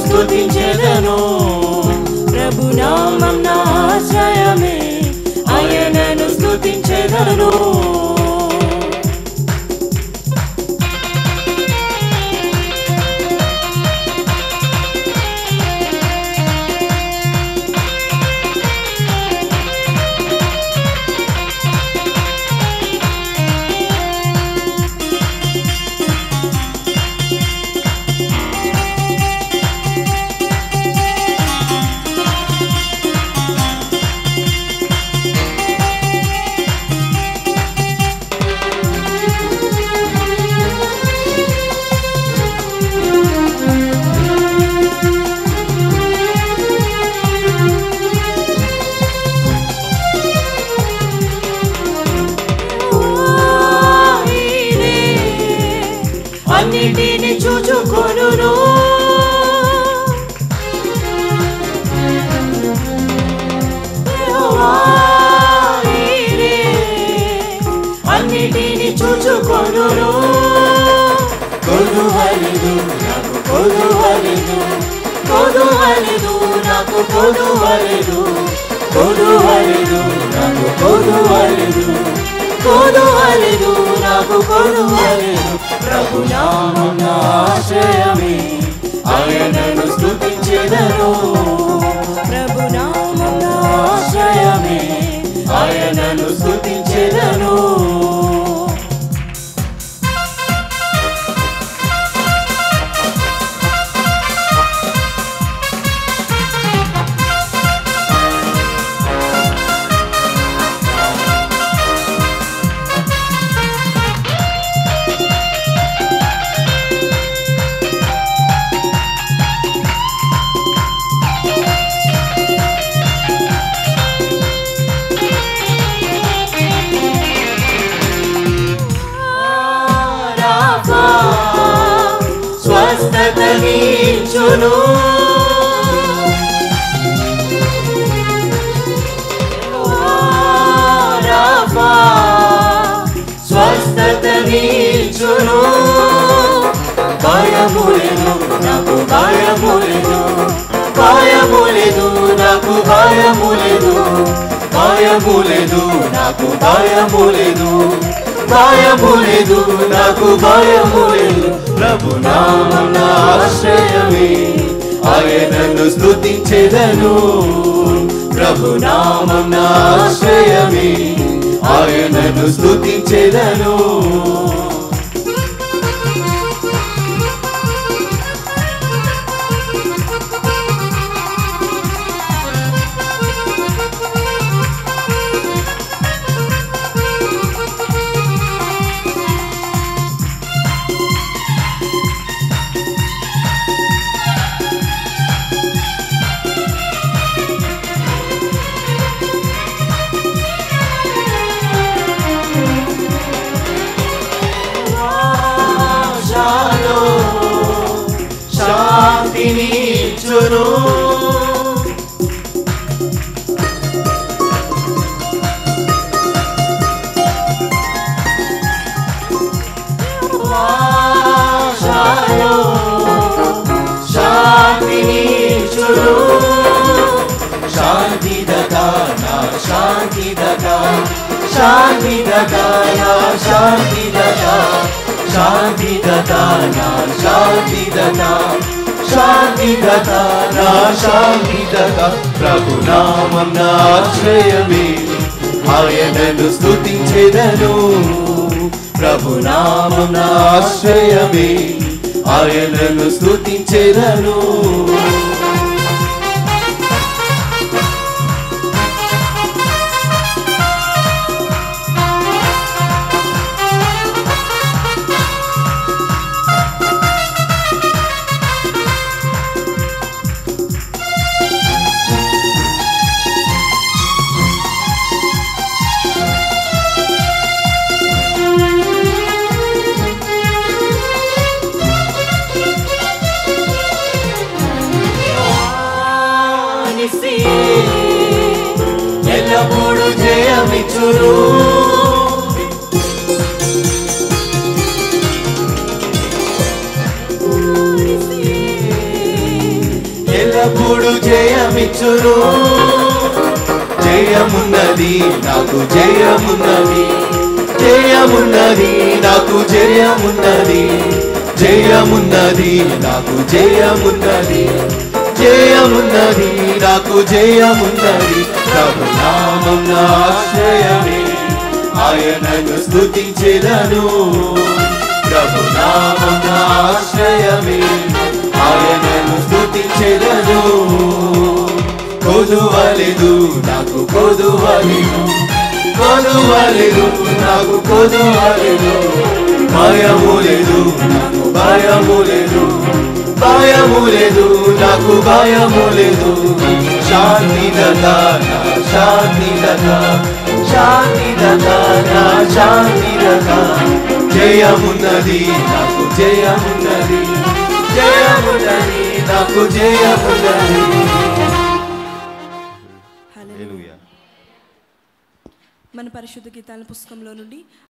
స్తుతించెదను ప్రభు నామం నా ఆశ్రయమే ఆయనను స్తుతించెదను ఆయనే అన్నిటిని చూచుకొనును ఆయనే అన్నిటిని చూచుకొనును కొలువలేదు నాకు కొలువలేదు కొలువలేదు నాకు కొలువలేదు కొలువలేదు నాకు కొలువలేదు కొలువలేదు నాకు కొలువలేదు ప్రభు నామం నా ఆశ్రయమే ఆయనను స్తుతించెదను ప్రభు నామం నా ఆశ్రయమే ఆయనను స్తుతించెదను రాఫా స్వస్థత నీచును రాఫా స్వస్థత నీచును భయములేదు నాకు భయములేదు భయములేదు నాకు భయములేదు భయములేదు నాకు భయములేదు భయములేదు నాకు భయములేదు ప్రభు నామం నా ఆశ్రయమే ఆయనను స్తుతించెదను ప్రభు నామం నా ఆశ్రయమే ఆయనను స్తుతించెదను ఆశాలో శాంతినిచ్చును ఆశాలో శాంతినిచ్చును శాంతిదత నా శాంతిదత శాంతిదత నా శాంతిదత శాంతిదత నా శాంతిదత శాంతిదత నా శాంతిదత ప్రభు నామం నా ఆశ్రయమే ఆయనను స్తుతించెదను ప్రభు నామం నా ఆశ్రయమే ఆయనను స్తుతించెదను నిసి ఎల్లప్పుడు జయమిచ్చును ఎల్లప్పుడు జయమిచ్చును జయమున్నది నాకు జయమున్నది జయమున్నది నాకు జయమున్నది జయమున్నది నాకు జయమున్నది జయమున్నది నాకు జయమున్నది ప్రభు నామం నా ఆశ్రయమే ఆయనను స్తుతించెదను ప్రభు నామం నా ఆశ్రయమే ఆయనను స్తుతించెదను కొదువలేదు నాకు కొదువలేదు కొదువలేదు నాకు కొదువలేదు భయము లేదు నాకు భయము లేదు భయము లేదు నాకు భయము లేదు శాంతి దతా నా శాంతి దతా శాంతి దతా నా శాంతి దతా జయమున్నది నాకు జయమున్నది జయమున్నది నాకు జయమున్నది హల్లెలూయా. మన పరిశుద్ధ గీతాల పుస్తకంలో నుండి